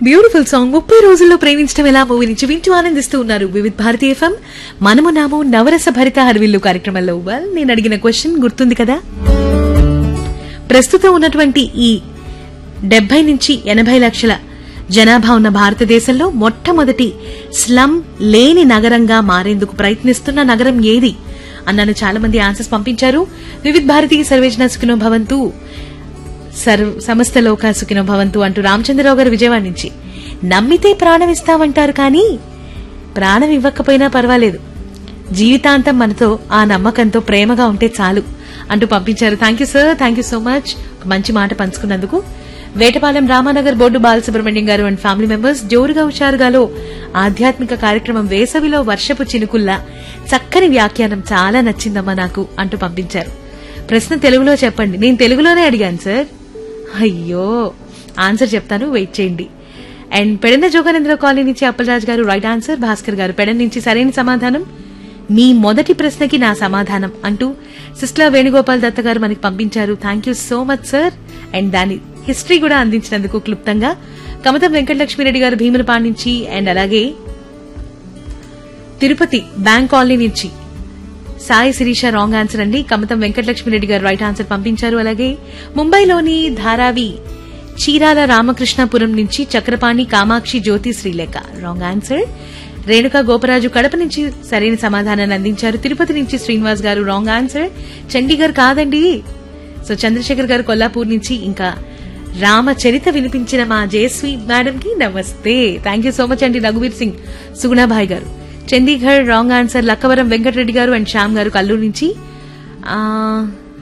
beautiful song ముప్పై రోజుల్లో ప్రేమించడం ఎలా మూవీ నుంచి వింటూ ఆనందిస్తూ ఉన్నారు వివిధ్ భారతి ఎఫ్ఎం మనము నాము నవరస భరిత హరివిల్లు కార్యక్రమంలో వెల్ నేను అడిగిన క్వశ్చన్ గుర్తుంది కదా ప్రస్తుతం ఉన్నటువంటి ఈ డెబ్బై నుంచి ఎనభై లక్షల జనాభా ఉన్న భారతదేశంలో మొట్టమొదటి స్లమ్ లేని నగరంగా మారేందుకు ప్రయత్నిస్తున్న నగరం ఏది అన్నాను చాలా మంది ఆన్సర్స్ పంపించారు వివిధ్ భారతి సర్వేజన సుఖినో భవంతు సర్వ సమస్త లోక సుఖినో భవంతు అంటూ రామచంద్రరావు గారు విజయవాడ నుంచి నమ్మితే ప్రాణం ఇస్తామంటారు కానీ ప్రాణం ఇవ్వకపోయినా పర్వాలేదు జీవితాంతం మనతో ఆ నమ్మకంతో ప్రేమగా ఉంటే చాలు అంటూ పంపించారు thank you sir thank you so much ఒక మంచి మాట పంచుకున్నందుకు వేటపాలెం రామానగర్ బోర్డు బాలసుబ్రహ్మణ్యం గారు అండ్ ఫ్యామిలీ మెంబర్స్ జోరుగా హుషారుగాలో ఆధ్యాత్మిక కార్యక్రమం వేసవిలో వర్షపు చినుకుల్లా చక్కని వ్యాఖ్యానం చాలా నచ్చిందమ్మా నాకు అంటూ పంపించారు ప్రశ్న తెలుగులో చెప్పండి నేను తెలుగులోనే అడిగాను సార్ అయ్యో ఆన్సర్ చెప్తాను వెయిట్ చేయండి అండ్ పెడన జోగానంద్ర కాలనీ నుంచి అప్పలరాజు గారు రైట్ ఆన్సర్ భాస్కర్ గారు పెడన నుంచి సరైన సమాధానం మీ మొదటి ప్రశ్నకి నా సమాధానం అంటూ సిస్టర్ వేణుగోపాల్ దత్త గారు మనకి పంపించారు thank you so much sir and దాని హిస్టరీ కూడా అందించినందుకు క్లుప్తంగా కమతం వెంకటలక్ష్మిరెడ్డి గారు భీములపాడు నుంచి అండ్ అలాగే తిరుపతి బ్యాంక్ కాలనీ నుంచి సాయి శిరీష రాంగ్ ఆన్సర్ అండి కమతం వెంకటలక్ష్మిరెడ్డి గారు రైట్ ఆన్సర్ పంపించారు అలాగే ముంబైలోని ధారావి చీరాల రామకృష్ణాపురం నుంచి చక్రపాణి కామాక్షి జ్యోతి శ్రీలేఖ రాంగ్ ఆన్సర్ రేణుకా గోపరాజు కడప నుంచి సరైన సమాధానాన్ని అందించారు తిరుపతి నుంచి శ్రీనివాస్ గారు రాంగ్ ఆన్సర్ చండీగఢ్ కాదండి సో చంద్రశేఖర్ గారు కొల్లాపూర్ నుంచి ఇంకా రామచరిత వినిపించిన మా జయశ్రీ మేడం కి నమస్తే థ్యాంక్ యూ సో మచ్ అండి రఘువీర్ Singh Sugunabai garu Chandigarh wrong answer Lakkavaram Venkatareddy garu and Shyam గారు కల్లూరు నుంచి ఆ,